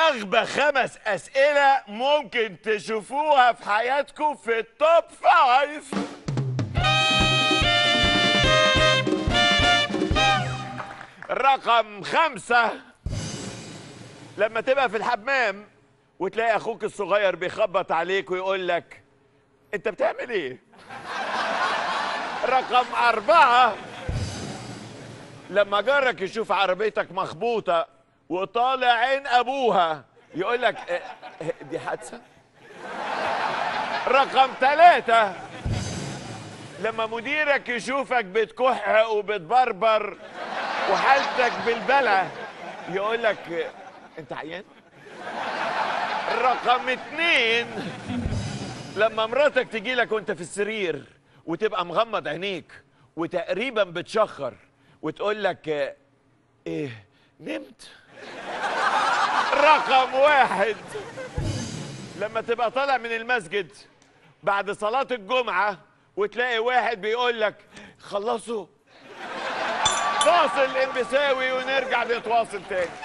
اغبى خمس اسئله ممكن تشوفوها في حياتكم في التوب فايف رقم خمسة لما تبقى في الحمام وتلاقي اخوك الصغير بيخبط عليك ويقول لك انت بتعمل ايه رقم أربعة لما جارك يشوف عربيتك مخبوطة وطالع عين أبوها يقول لك اه، اه، دي حادثة رقم ثلاثة لما مديرك يشوفك بتكح وبتبربر وحالتك بالبلة يقول لك اه، انت عيان رقم اتنين لما مراتك تجي لك وانت في السرير وتبقى مغمض عينيك وتقريبا بتشخر وتقول لك اه، ايه نمت رقم واحد لما تبقى طالع من المسجد بعد صلاة الجمعة وتلاقي واحد بيقول لك خلصوا فاصل انبساوي ونرجع نتواصل تاني